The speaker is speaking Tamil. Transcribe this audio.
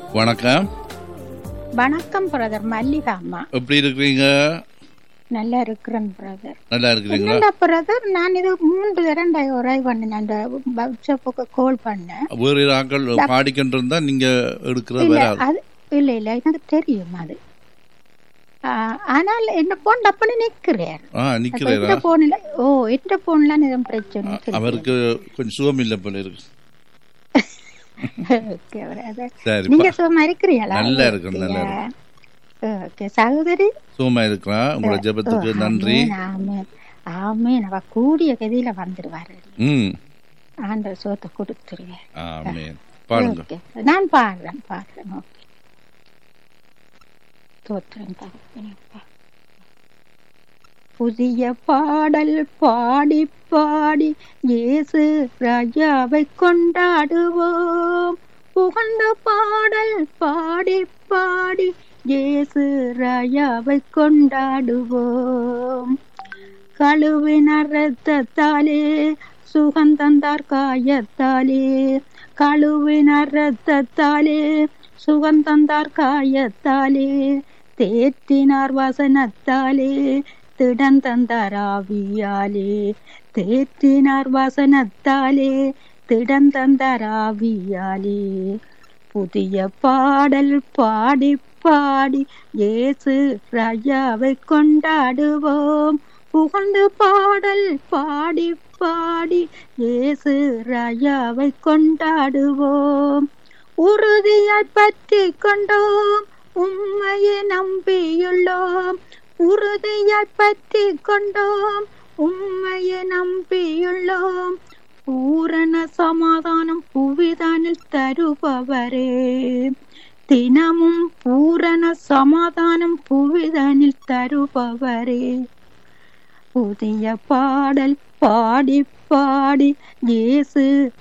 வணக்கம் வணக்கம் பிரதர் மல்லிகா அம்மா எப்படி இருக்கிறீங்க நல்லா இருக்கிறேன் பிரதர் நல்லா இருக்கிறீங்களா என்னடா பிரதர் நான் இது மூன்று தடவை உரை பண்ணேன் அந்த வாட்ஸ்அப்புக்கு கால் பண்ணேன் வேறு ஆட்கள் பாடிக்கிட்டு இருந்தா நீங்க எடுக்கிறது இல்ல வராது அது இல்ல இல்ல எனக்கு தெரியும் அது ஆ, ஆனால் என்ன போன் டப்புன்னு நிக்கிறேன் ஆ நிக்கிறேரா எந்த போன்ல ஓ எந்த போன்ல எதுவும் பிரச்சனை இல்லை. அவருக்கு கொஞ்சம் சுகம் இல்லை போல இருக்கு Okay, brother. சரி நீங்க சும்மா இருக்கிறீங்களா நல்லா இருக்கேன், நல்லா ஓகே சகோதரி சுகமா இருக்கிறான் உங்களோட ஜெபத்துக்கு ஓ, நன்றி ஆமென், ஆமென். ஆமென். அவ கூடிய கதியில வந்துருவாரு ம் ஆண்டவர் சோத்தை கொடுத்துருவேன் ஆமேன் பாருங்க ஓகே. நான் பாடுறேன் பாடுறேன் ஓகே தோற்றுறேன் தகப்பனே, அப்பா. புதிய பாடல் பாடி பாடி இயேசு ராஜாவை கொண்டாடுவோம் புகழ்ந்த பாடல் பாடி பாடி இயேசு ராஜாவை கொண்டாடுவோம் கழுவின ரத்தத்தாலே சுகந்தந்தார் காயத்தாலே கழுவின ரத்தத்தாலே சுகந்தந்தார் காயத்தாலே தேற்றினார் வசனத்தாலே திடந்தந்தார் ஆவியாலே தேற்றினார் வசனத்தாலே திடந்தந்தார் ஆவியாலே புதிய பாடல் பாடி பாடி இயேசு ராஜாவை கொண்டாடுவோம் புகழ்ந்து பாடல் பாடி பாடி இயேசு ராஜாவை கொண்டாடுவோம் உறுதியாய் பற்றி கொண்டோம் உண்மையை நம்பியுள்ளோம் உறுதியாய் பற்றி கொண்டோம் உண்மையை நம்பியுள்ளோம் பூரண சமாதானம் புவிதானில் தருபவரே தினமும் பூரண சமாதானம் புவிதானில் தருபவரே புதிய பாடல் பாடி பாடி இயேசு